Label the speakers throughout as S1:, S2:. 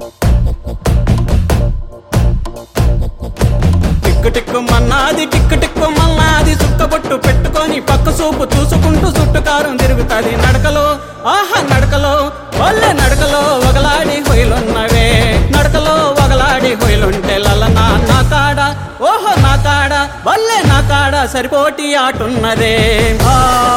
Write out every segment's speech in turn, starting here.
S1: టిక్కు టిక్కు మన్నాది టిక్కు టిక్కు మన్నాది సుక్కబొట్టు పెట్టుకొని పక్క సూపు చూసుకుంటూ చుట్టుకారం తిరుగుతాది నడకలో ఆహా నడకలో వాళ్ళే నడకలో వగలాడి హొయలున్నవే నడకలో వగలాడి హొయలుంటే లలనా నా కాడ ఓహో నా కాడ వల్లే నా కాడ సరిపోటి ఆటున్నదే ఆ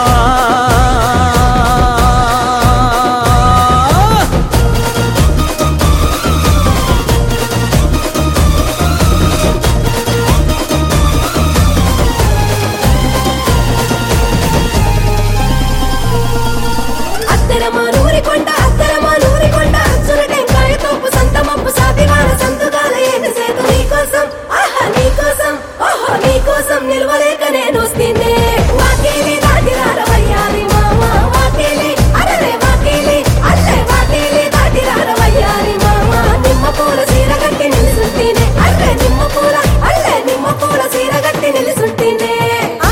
S2: అత్తరమా నూరి కొండ అత్తరమా నూరి కొండ అచ్చుల టెంకాయ తోపు సంత మప్పు సాతివాడ సంతుగాల ఏమి సేతు నీకోసం ఆహా నీకోసం ఓహో నీకోసం నిలవలేక నేను వస్తేనే వాకేలి దాటి రారవయ్యాలి మామ వాకేలి అరరే వాకేలి అల్లే వాకేలి దాటి రారవయ్యాలి మామ నిమ్మ పూల సీర గట్టి నిలుసుంటేనే అర్రే నిమ్మ పూల అల్లే నిమ్మ పూల సీర గట్టి నిలుసుంటేనే ఆ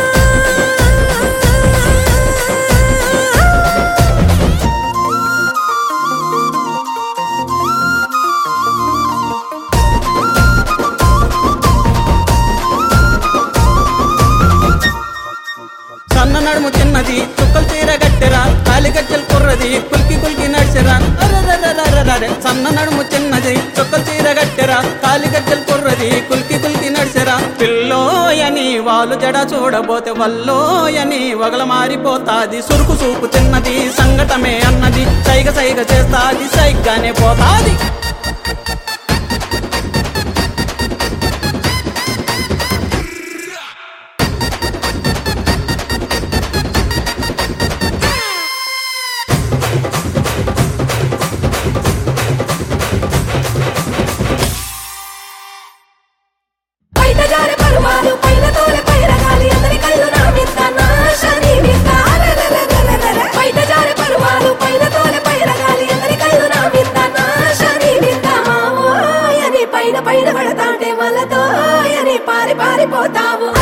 S1: సన్న నడుము చిన్నది చుక్కలు చీర గట్టెరా కాలిగజ్జలు కుర్రది కుల్కి కుల్కి నడిచెరా అరెరెరెరెరెరె. సన్న నడుము చిన్నది చుక్కలు చీర గట్టెరా కాలిగజ్జలు కుర్రది కుల్కి కుల్కి నడిచెరా పిల్లోయని వాళ్ళు జడ చూడబోతే వల్లోయని వగల మారిపోతాది సురుకు సూపు చిన్నది సంగటమే అన్నది సైగ సైగ చేస్తాది సైగ్గానే పోతాది
S2: బయట జారే పరువాలు పైన తోలే పైరగాలి అందరి కళ్ళు నా మింత నాశ నీ మింత అరెరెరెరెరెరె. బయట జారే పరువాలు పైన తోలే పైరగాలి అందరి కళ్ళు నా మింత నాశ నీ మింత మావోయని పైన పైన పడతాంటే వలతోయని పారి పారిపోతావు